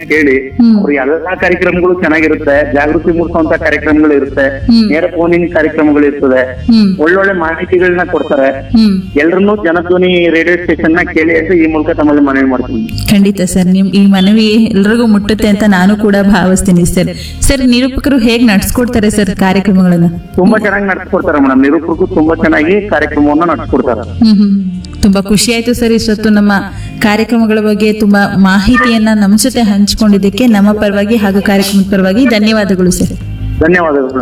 ಕೇಳಿ ಹ್ಮ್. ಅವ್ರ ಎಲ್ಲಾ ಕಾರ್ಯಕ್ರಮಗಳು ಚೆನ್ನಾಗಿರುತ್ತೆ ಜಾಗೃತಿ ಮೂಡಿಸುವಂತ ಕಾರ್ಯಕ್ರಮಗಳು ಇರುತ್ತೆ ಹ್ಮ್. ನೇರ ಫೋನಿನ ಕಾರ್ಯಕ್ರಮಗಳು ಇರ್ತದೆ ಹ್ಮ್ ಒಳ್ಳೊಳ್ಳೆ ಮಾಹಿತಿಗಳನ್ನ ಕೊಡ್ತಾರೆ ಹ್ಮ್ ಎಲ್ರನ್ನೂ ಜನಧ್ವನಿ ರೇಡಿಯೋ ಸ್ಟೇಷನ್ ನ ಕೇಳಿ ಅಂತ ಈ ಮೂಲಕ ತಮ್ಮಲ್ಲಿ ಮನವಿ ಮಾಡ್ತೀನಿ ಖಂಡಿತ ಸರ್ ನಿಮ್ ಈ ಮನವಿ ಎಲ್ರಿಗೂ ಮುಟ್ಟುತ್ತೆ ಅಂತ ನಾನು ಕೂಡ ಭಾವಿಸ್ತೀನಿ ಸರ್ ಸರ್ ನಿರೂಪಕರು ಹೇಗ್ ನಡ್ಸ್ಕೊಡ್ತಾರೆ ಸರ್ ಕಾರ್ಯಕ್ರಮಗಳನ್ನ ತುಂಬಾ ಚೆನ್ನಾಗಿ ನಡೆಸ್ಕೊಡ್ತಾರೆ ಮೇಡಮ್ ನಿರೂಪಕರು ತುಂಬಾ ಚೆನ್ನಾಗಿ ಕಾರ್ಯಕ್ರಮವನ್ನ ನಡೆಸ್ಕೊಡ್ತಾರೆ ಹ್ಮ್ ಹ್ಮ್ ತುಂಬಾ ಖುಷಿ ಆಯ್ತು ಸರ್ ಇಷ್ಟೊತ್ತು ನಮ್ಮ ಕಾರ್ಯಕ್ರಮಗಳ ಬಗ್ಗೆ ತುಂಬಾ ಮಾಹಿತಿಯನ್ನ ನಮ್ಮ ಜೊತೆ ಹಂಚಿಕೊಂಡಿದ್ದಕ್ಕೆ ನಮ್ಮ ಪರವಾಗಿ ಹಾಗೂ ಕಾರ್ಯಕ್ರಮದ ಪರವಾಗಿ ಧನ್ಯವಾದಗಳು ಸರ್ ಧನ್ಯವಾದಗಳು